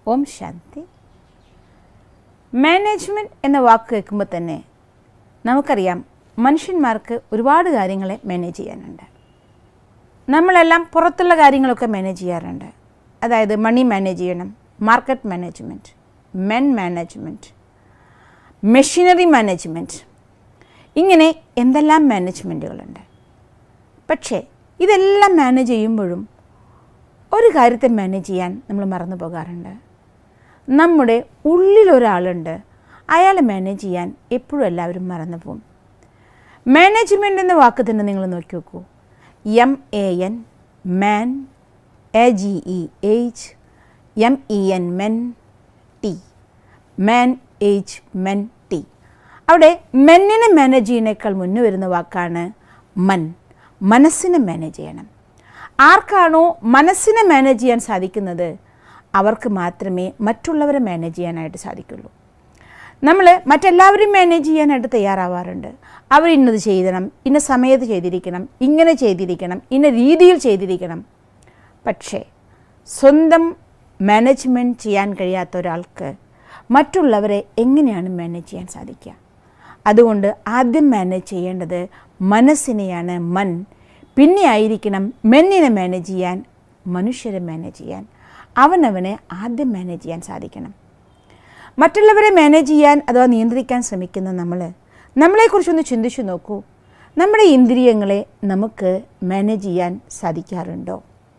ഓം ശാന്തി management എന്ന വാക്ക് കേൾക്കുമ്പോൾ തന്നെ നമുക്കറിയാം മനുഷ്യന്മാർക്ക് ഒരുപാട് കാര്യങ്ങളെ മാനേജ് ചെയ്യാനുണ്ട് നമ്മളെല്ലാം പുറത്തുള്ള കാര്യങ്ങളൊക്കെ മാനേജ് ചെയ്യാറുണ്ട് അതായത് മണി മാനേജ് ചെയ്യണം market management men management machinery management ഇങ്ങനെ എന്തെല്ലാം മാനേജ്മെൻറ്റുകളുണ്ട് പക്ഷേ ഇതെല്ലാം മാനേജ് ചെയ്യുമ്പോഴും ഒരു കാര്യത്തെ മാനേജ് ചെയ്യാൻ നമ്മൾ മറന്നു പോകാറുണ്ട് നമ്മുടെ ഉള്ളിലൊരാളുണ്ട് അയാളെ മാനേജ് ചെയ്യാൻ എപ്പോഴും എല്ലാവരും മറന്നു പോകും മാനേജ്മെൻ്റ് എന്ന വാക്ക് തന്നെ നിങ്ങൾ നോക്കി നോക്കൂ M A N man A G E age M E N men T man age men T അവിടെ മെന്നിനെ മാനേജ് ചെയ്യുന്നേക്കാൾ മുന്നേ വരുന്ന വാക്കാണ് മൻ മനസ്സിനെ മാനേജ് ചെയ്യണം ആർക്കാണോ മനസ്സിനെ മാനേജ് ചെയ്യാൻ സാധിക്കുന്നത് അവർക്ക് മാത്രമേ മറ്റുള്ളവരെ മാനേജ് ചെയ്യാനായിട്ട് സാധിക്കുള്ളൂ നമ്മൾ മറ്റെല്ലാവരും മാനേജ് ചെയ്യാനായിട്ട് തയ്യാറാവാറുണ്ട് അവർ ഇന്നത് ചെയ്യണം ഇന്ന സമയത്ത് ചെയ്തിരിക്കണം ഇങ്ങനെ ചെയ്തിരിക്കണം ഇന്ന രീതിയിൽ ചെയ്തിരിക്കണം പക്ഷേ സ്വന്തം മാനേജ്മെൻറ്റ് ചെയ്യാൻ കഴിയാത്ത ഒരാൾക്ക് മറ്റുള്ളവരെ എങ്ങനെയാണ് മാനേജ് ചെയ്യാൻ സാധിക്കുക അതുകൊണ്ട് ആദ്യം മാനേജ് ചെയ്യേണ്ടത് മനസ്സിനെയാണ് മൻ പിന്നെ ആയിരിക്കണം മെന്നിനെ മാനേജ് ചെയ്യാൻ മനുഷ്യരെ മാനേജ് ചെയ്യാൻ അവനവനെ ആദ്യം മാനേജ് ചെയ്യാൻ സാധിക്കണം മറ്റുള്ളവരെ മാനേജ് ചെയ്യാൻ അഥവാ നിയന്ത്രിക്കാൻ ശ്രമിക്കുന്ന നമ്മൾ നമ്മളെക്കുറിച്ചൊന്ന് ചിന്തിച്ചു നോക്കൂ നമ്മുടെ ഇന്ദ്രിയങ്ങളെ നമുക്ക് മാനേജ് ചെയ്യാൻ സാധിക്കാറുണ്ടോ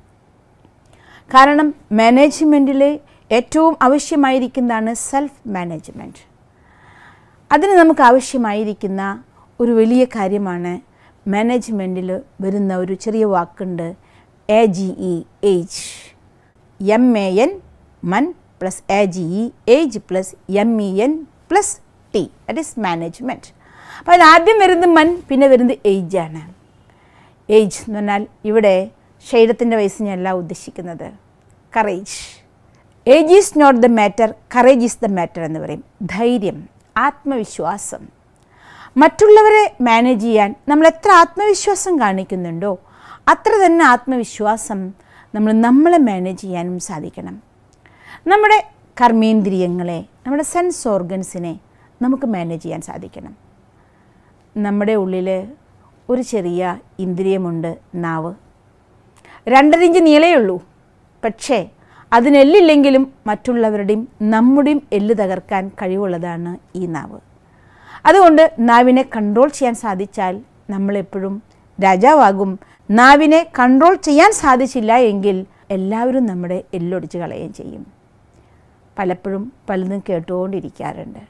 കാരണം മാനേജ്മെൻറ്റിൽ ഏറ്റവും ആവശ്യമായിരിക്കുന്നതാണ് സെൽഫ് മാനേജ്മെൻറ്റ് അതിന് നമുക്ക് ആവശ്യമായിരിക്കുന്ന ഒരു വലിയ കാര്യമാണ് മാനേജ്മെൻറ്റിൽ വരുന്ന ഒരു ചെറിയ വാക്കുണ്ട് A G E age M A N man plus A G E age plus M E N plus T that is management അപ്പോൾ അതിൽ ആദ്യം വരുന്നത് മൻ പിന്നെ വരുന്നത് ഏജാണ് ഏജ് എന്ന് പറഞ്ഞാൽ ഇവിടെ ശരീരത്തിൻ്റെ വയസ്സിനല്ല ഉദ്ദേശിക്കുന്നത് courage age is not the matter courage is the matter എന്ന് പറയും ധൈര്യം ആത്മവിശ്വാസം മറ്റുള്ളവരെ മാനേജ് ചെയ്യാൻ നമ്മൾ എത്ര ആത്മവിശ്വാസം കാണിക്കുന്നുണ്ടോ അത്ര തന്നെ ആത്മവിശ്വാസം നമ്മൾ നമ്മളെ മാനേജ് ചെയ്യാനും സാധിക്കണം നമ്മുടെ കർമ്മേന്ദ്രിയങ്ങളെ നമ്മുടെ സെൻസ് ഓർഗൻസിനെ നമുക്ക് മാനേജ് ചെയ്യാൻ സാധിക്കണം നമ്മുടെ ഉള്ളിൽ ഒരു ചെറിയ ഇന്ദ്രിയമുണ്ട് നാവ് രണ്ടര ഇഞ്ച് നീളേ ഉള്ളൂ പക്ഷേ അതിനെല്ലില്ലെങ്കിലും മറ്റുള്ളവരുടെയും നമ്മുടെയും എല്ല് തകർക്കാൻ കഴിവുള്ളതാണ് ഈ നാവ് അതുകൊണ്ട് നാവിനെ കൺട്രോൾ ചെയ്യാൻ സാധിച്ചാൽ നമ്മളെപ്പോഴും രാജാവാകും നാവിനെ കൺട്രോൾ ചെയ്യാൻ സാധിച്ചില്ല എങ്കിൽ എല്ലാവരും നമ്മുടെ എല്ലൊടിച്ച് കളയുകയും ചെയ്യും പലപ്പോഴും പലതും കേട്ടുകൊണ്ടിരിക്കാറുണ്ട്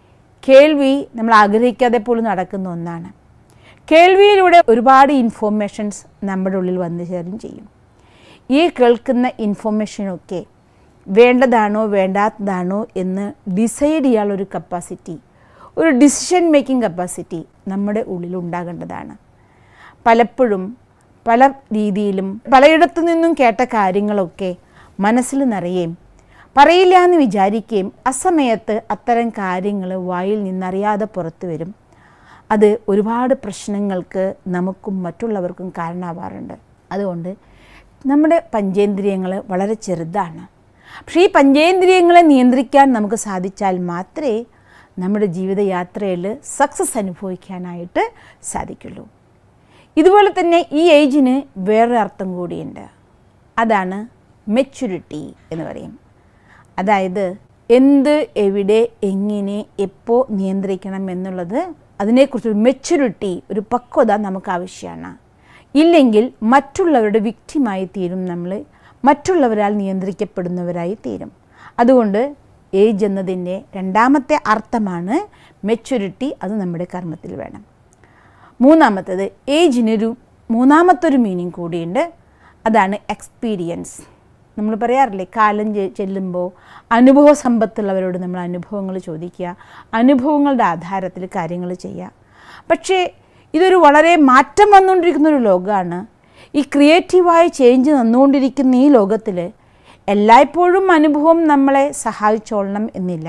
കേൾവി നമ്മൾ ആഗ്രഹിക്കാതെ പോലും നടക്കുന്ന ഒന്നാണ് കേൾവിയിലൂടെ ഒരുപാട് ഇൻഫോർമേഷൻസ് നമ്മുടെ ഉള്ളിൽ വന്നു ചേരും ചെയ്യും ഈ കേൾക്കുന്ന ഇൻഫോർമേഷനൊക്കെ വേണ്ടതാണോ വേണ്ടാത്തതാണോ എന്ന് ഡിസൈഡ് ചെയ്യാനുള്ളൊരു കപ്പാസിറ്റി ഒരു ഡിസിഷൻ മേക്കിംഗ് കപ്പാസിറ്റി നമ്മുടെ ഉള്ളിൽ ഉണ്ടാകേണ്ടതാണ് പലപ്പോഴും പല രീതിയിലും പലയിടത്തു നിന്നും കേട്ട കാര്യങ്ങളൊക്കെ മനസ്സിൽ നിറയുകയും പറയില്ല എന്ന് വിചാരിക്കുകയും അസമയത്ത് അത്തരം കാര്യങ്ങൾ വായിൽ നിന്നറിയാതെ പുറത്തു വരും അത് ഒരുപാട് പ്രശ്നങ്ങൾക്ക് നമുക്കും മറ്റുള്ളവർക്കും കാരണമാവാറുണ്ട് അതുകൊണ്ട് നമ്മുടെ പഞ്ചേന്ദ്രിയങ്ങൾ വളരെ ചെറുതാണ് പക്ഷേ ഈ പഞ്ചേന്ദ്രിയങ്ങളെ നിയന്ത്രിക്കാൻ നമുക്ക് സാധിച്ചാൽ മാത്രമേ നമ്മുടെ ജീവിതയാത്രയിൽ സക്സസ് അനുഭവിക്കാനായിട്ട് സാധിക്കുള്ളൂ ഇതുപോലെ തന്നെ ഈ ഏജിന് വേറൊരു അർത്ഥം കൂടിയുണ്ട് അതാണ് മെച്യൂരിറ്റി എന്ന് പറയും അതായത് എന്ത് എവിടെ എങ്ങനെ എപ്പോൾ നിയന്ത്രിക്കണം എന്നുള്ളത് അതിനെക്കുറിച്ചൊരു മെച്യൂരിറ്റി ഒരു പക്വത നമുക്ക് ആവശ്യമാണ് ഇല്ലെങ്കിൽ മറ്റുള്ളവരുടെ വിക്റ്റിമായി തീരും നമ്മൾ മറ്റുള്ളവരാൽ നിയന്ത്രിക്കപ്പെടുന്നവരായി തീരും അതുകൊണ്ട് ഏജ് എന്നതിൻ്റെ രണ്ടാമത്തെ അർത്ഥമാണ് മെച്യൂരിറ്റി അത് നമ്മുടെ കർമ്മത്തിൽ വേണം മൂന്നാമത്തത് ഏജിനൊരു മൂന്നാമത്തൊരു മീനിങ് കൂടിയുണ്ട് അതാണ് എക്സ്പീരിയൻസ് നമ്മൾ പറയാറില്ലേ കാലം ചെ- ചെല്ലുമ്പോൾ അനുഭവ സമ്പത്തുള്ളവരോട് നമ്മൾ അനുഭവങ്ങൾ ചോദിക്കുക അനുഭവങ്ങളുടെ ആധാരത്തിൽ കാര്യങ്ങൾ ചെയ്യുക പക്ഷേ ഇതൊരു വളരെ മാറ്റം വന്നുകൊണ്ടിരിക്കുന്ന ഒരു ലോകമാണ് ഈ ക്രിയേറ്റീവായ ചേഞ്ച് വന്നുകൊണ്ടിരിക്കുന്ന ഈ ലോകത്തിൽ എല്ലായ്പ്പോഴും അനുഭവം നമ്മളെ സഹായിച്ചോളണം എന്നില്ല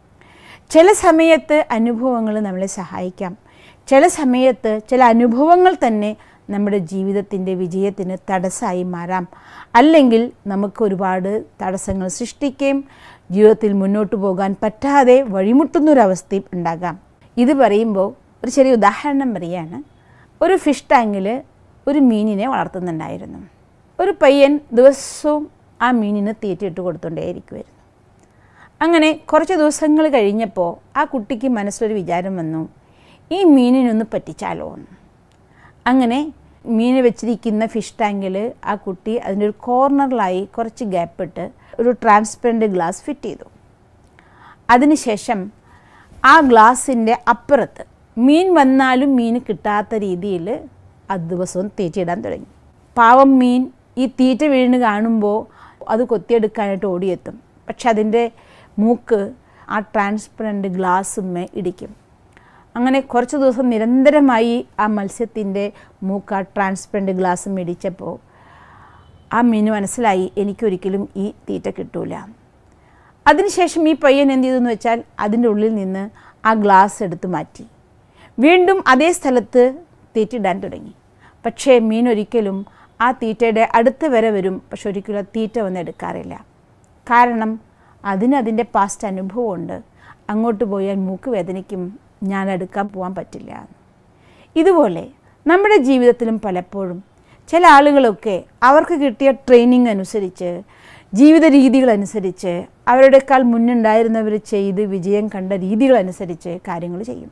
ചില സമയത്ത് അനുഭവങ്ങൾ നമ്മളെ സഹായിക്കാം ചില സമയത്ത് ചില അനുഭവങ്ങൾ തന്നെ നമ്മുടെ ജീവിതത്തിൻ്റെ വിജയത്തിന് തടസ്സമായി മാറാം അല്ലെങ്കിൽ നമുക്ക് ഒരുപാട് തടസ്സങ്ങൾ സൃഷ്ടിക്കുകയും ജീവിതത്തിൽ മുന്നോട്ട് പോകാൻ പറ്റാതെ വഴിമുട്ടുന്നൊരവസ്ഥയും ഉണ്ടാകാം ഇത് പറയുമ്പോൾ ഒരു ചെറിയ ഉദാഹരണം പറയാണ് ഒരു ഫിഷ് ടാങ്കിൽ ഒരു മീനിനെ വളർത്തുന്നുണ്ടായിരുന്നു ഒരു പയ്യൻ ദിവസവും ആ മീനിന് തീറ്റയിട്ട് കൊടുത്തുകൊണ്ടേയിരിക്കുമായിരുന്നു അങ്ങനെ കുറച്ച് ദിവസങ്ങൾ കഴിഞ്ഞപ്പോൾ ആ കുട്ടിക്ക് മനസ്സിലൊരു വിചാരം വന്നു ഈ മീനിനൊന്ന് പറ്റിച്ചാലോ എന്ന് അങ്ങനെ മീൻ വെച്ചിരിക്കുന്ന ഫിഷ് ടാങ്കിൽ ആ കുട്ടി അതിൻ്റെ ഒരു കോർണറിലായി കുറച്ച് ഗ്യാപ്പ് ഇട്ട് ഒരു ട്രാൻസ്പെറൻറ്റ് ഗ്ലാസ് ഫിറ്റ് ചെയ്തു അതിനുശേഷം ആ ഗ്ലാസിൻ്റെ അപ്പുറത്ത് മീൻ വന്നാലും മീൻ കിട്ടാത്ത രീതിയിൽ ആ ദിവസവും തീറ്റയിടാൻ തുടങ്ങി പാവം മീൻ ഈ തീറ്റ വീണ് കാണുമ്പോൾ അത് കൊത്തിയെടുക്കാനായിട്ട് ഓടിയെത്തും പക്ഷെ അതിൻ്റെ മൂക്ക് ആ ട്രാൻസ്പെറൻറ്റ് ഗ്ലാസ്സുമ്മേ ഇടിക്കും അങ്ങനെ കുറച്ച് ദിവസം നിരന്തരമായി ആ മത്സ്യത്തിൻ്റെ മൂക്ക് ആ ട്രാൻസ്പെറൻറ്റ് ഗ്ലാസ്സും ഇടിച്ചപ്പോൾ ആ മീന് മനസ്സിലായി എനിക്കൊരിക്കലും ഈ തീറ്റ കിട്ടൂല അതിനുശേഷം ഈ പയ്യൻ എന്ത് ചെയ്തെന്ന് വെച്ചാൽ അതിൻ്റെ ഉള്ളിൽ നിന്ന് ആ ഗ്ലാസ് എടുത്ത് മാറ്റി വീണ്ടും അതേ സ്ഥലത്ത് തീറ്റിടാൻ തുടങ്ങി പക്ഷേ മീൻ ഒരിക്കലും ആ തീറ്റയുടെ അടുത്ത് വരെ വരും പക്ഷെ ഒരിക്കലും ആ തീറ്റ ഒന്നും എടുക്കാറില്ല കാരണം അതിന് അതിൻ്റെ പാസ്റ്റ് അനുഭവമുണ്ട് അങ്ങോട്ട് പോയാൽ മൂക്ക് വേദനയ്ക്കും ഞാൻ എടുക്കാൻ പോകാൻ പറ്റില്ല ഇതുപോലെ നമ്മുടെ ജീവിതത്തിലും പലപ്പോഴും ചില ആളുകളൊക്കെ അവർക്ക് കിട്ടിയ ട്രെയിനിങ് അനുസരിച്ച് ജീവിത രീതികളനുസരിച്ച് അവരുടെക്കാൾ മുന്നുണ്ടായിരുന്നവർ ചെയ്ത് വിജയം കണ്ട രീതികളനുസരിച്ച് കാര്യങ്ങൾ ചെയ്യും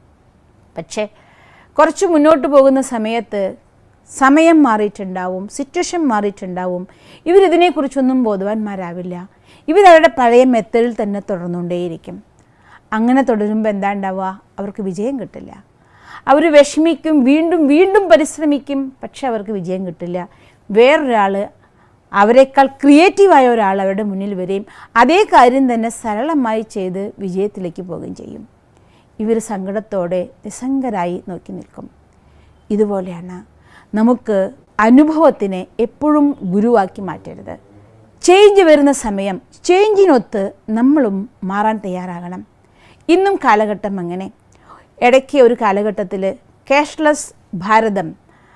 പക്ഷേ കുറച്ച് മുന്നോട്ട് പോകുന്ന സമയത്ത് സമയം മാറിയിട്ടുണ്ടാവും സിറ്റുവേഷൻ മാറിയിട്ടുണ്ടാവും ഇവരിതിനെക്കുറിച്ചൊന്നും ബോധവാന്മാരാവില്ല ഇവരവരുടെ പഴയ മെത്തഡിൽ തന്നെ തുടർന്നുകൊണ്ടേയിരിക്കും അങ്ങനെ തുടരുമ്പോൾ എന്താ ഉണ്ടാവുക അവർക്ക് വിജയം കിട്ടില്ല അവർ വിഷമിക്കും വീണ്ടും വീണ്ടും പരിശ്രമിക്കും പക്ഷെ അവർക്ക് വിജയം കിട്ടില്ല വേറൊരാൾ അവരെക്കാൾ ക്രിയേറ്റീവായ ഒരാൾ അവരുടെ മുന്നിൽ വരികയും അതേ കാര്യം തന്നെ സരളമായി ചെയ്ത് വിജയത്തിലേക്ക് പോവുകയും ചെയ്യും ഇവർ സങ്കടത്തോടെ നിസ്സംഗരായി നോക്കി നിൽക്കും ഇതുപോലെയാണ് നമുക്ക് അനുഭവത്തിനെ എപ്പോഴും ഗുരുവാക്കി മാറ്റരുത് ചേഞ്ച് വരുന്ന സമയം ചേഞ്ചിനൊത്ത് നമ്മളും മാറാൻ തയ്യാറാകണം ഇന്നും കാലഘട്ടം അങ്ങനെ ഇടയ്ക്ക് ഒരു കാലഘട്ടത്തിൽ ക്യാഷ്ലെസ് ഭാരതം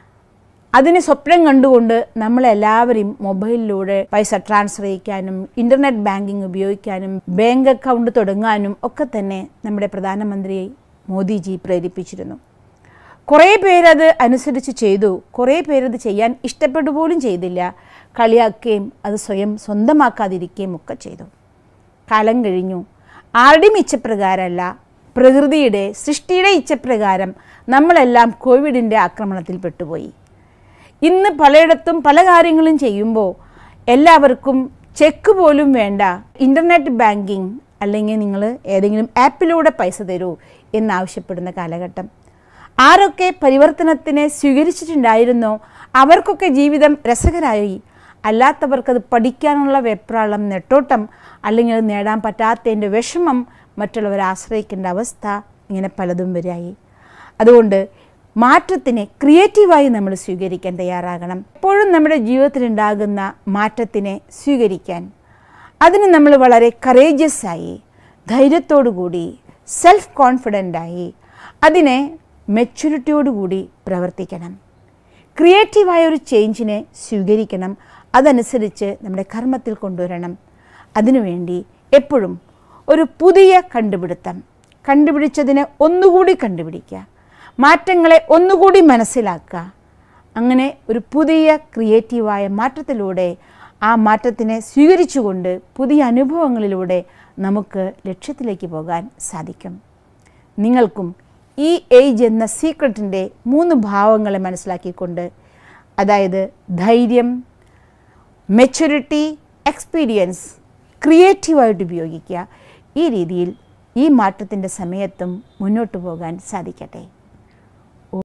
അതിനെ സ്വപ്നം കണ്ടുകൊണ്ട് നമ്മളെല്ലാവരെയും മൊബൈലിലൂടെ പൈസ ട്രാൻസ്ഫർ ചെയ്യിക്കാനും ഇൻ്റർനെറ്റ് ബാങ്കിങ് ഉപയോഗിക്കാനും ബാങ്ക് അക്കൗണ്ട് തുടങ്ങാനും ഒക്കെ തന്നെ നമ്മുടെ പ്രധാനമന്ത്രി മോദിജി പ്രേരിപ്പിച്ചിരുന്നു കുറേ പേരത് അനുസരിച്ച് ചെയ്തു കുറേ പേരത് ചെയ്യാൻ ഇഷ്ടപ്പെട്ടു പോലും ചെയ്തില്ല കളിയാക്കുകയും അത് സ്വയം സ്വന്തമാക്കാതിരിക്കുകയും ഒക്കെ ചെയ്തു കാലം കഴിഞ്ഞു ആരുടെയും ഇച്ഛപ്രകാരമല്ല പ്രകൃതിയുടെ സൃഷ്ടിയുടെ ഇച്ഛപ്രകാരം നമ്മളെല്ലാം കോവിഡിൻ്റെ ആക്രമണത്തിൽ പെട്ടുപോയി ഇന്ന് പലയിടത്തും പല കാര്യങ്ങളും ചെയ്യുമ്പോൾ എല്ലാവർക്കും ചെക്ക് പോലും വേണ്ട ഇൻ്റർനെറ്റ് ബാങ്കിങ് അല്ലെങ്കിൽ നിങ്ങൾ ഏതെങ്കിലും ആപ്പിലൂടെ പൈസ തരൂ എന്നാവശ്യപ്പെടുന്ന കാലഘട്ടം ആരൊക്കെ പരിവർത്തനത്തിനെ സ്വീകരിച്ചിട്ടുണ്ടായിരുന്നോ അവർക്കൊക്കെ ജീവിതം രസകരമായി അല്ലാത്തവർക്കത് പഠിക്കാനുള്ള വെപ്രാളം നെട്ടോട്ടം അല്ലെങ്കിൽ അത് നേടാൻ പറ്റാത്തതിൻ്റെ വിഷമം മറ്റുള്ളവരെ ആശ്രയിക്കേണ്ട അവസ്ഥ ഇങ്ങനെ പലതും വരായി അതുകൊണ്ട് മാറ്റത്തിനെ ക്രിയേറ്റീവായി നമ്മൾ സ്വീകരിക്കാൻ തയ്യാറാകണം എപ്പോഴും നമ്മുടെ ജീവിതത്തിലുണ്ടാകുന്ന മാറ്റത്തിനെ സ്വീകരിക്കാൻ അതിന് നമ്മൾ വളരെ കറേജിയസ് ആയി ധൈര്യത്തോടു കൂടി സെൽഫ് കോൺഫിഡൻ്റായി അതിനെ മെച്യൂരിറ്റിയോടുകൂടി പ്രവർത്തിക്കണം ക്രിയേറ്റീവായ ഒരു ചേഞ്ചിനെ സ്വീകരിക്കണം അതനുസരിച്ച് നമ്മുടെ കർമ്മത്തിൽ കൊണ്ടുവരണം അതിനുവേണ്ടി എപ്പോഴും ഒരു പുതിയ കണ്ടുപിടുത്തം കണ്ടുപിടിച്ചതിനെ ഒന്നുകൂടി കണ്ടുപിടിക്കുക മാറ്റങ്ങളെ ഒന്നുകൂടി മനസ്സിലാക്കുക അങ്ങനെ ഒരു പുതിയ ക്രിയേറ്റീവായ മാറ്റത്തിലൂടെ ആ മാറ്റത്തിനെ സ്വീകരിച്ചുകൊണ്ട് പുതിയ അനുഭവങ്ങളിലൂടെ നമുക്ക് ലക്ഷ്യത്തിലേക്ക് പോകാൻ സാധിക്കും നിങ്ങൾക്കും ഈ ഏജ് എന്ന സീക്രട്ടിൻ്റെ മൂന്ന് ഭാവങ്ങളെ മനസ്സിലാക്കിക്കൊണ്ട് അതായത് ധൈര്യം മെച്യൂരിറ്റി എക്സ്പീരിയൻസ് ക്രിയേറ്റീവായിട്ട് ഉപയോഗിക്കുക ഈ രീതിയിൽ ഈ മാറ്റത്തിൻ്റെ സമയത്തും മുന്നോട്ട് പോകാൻ സാധിക്കട്ടെ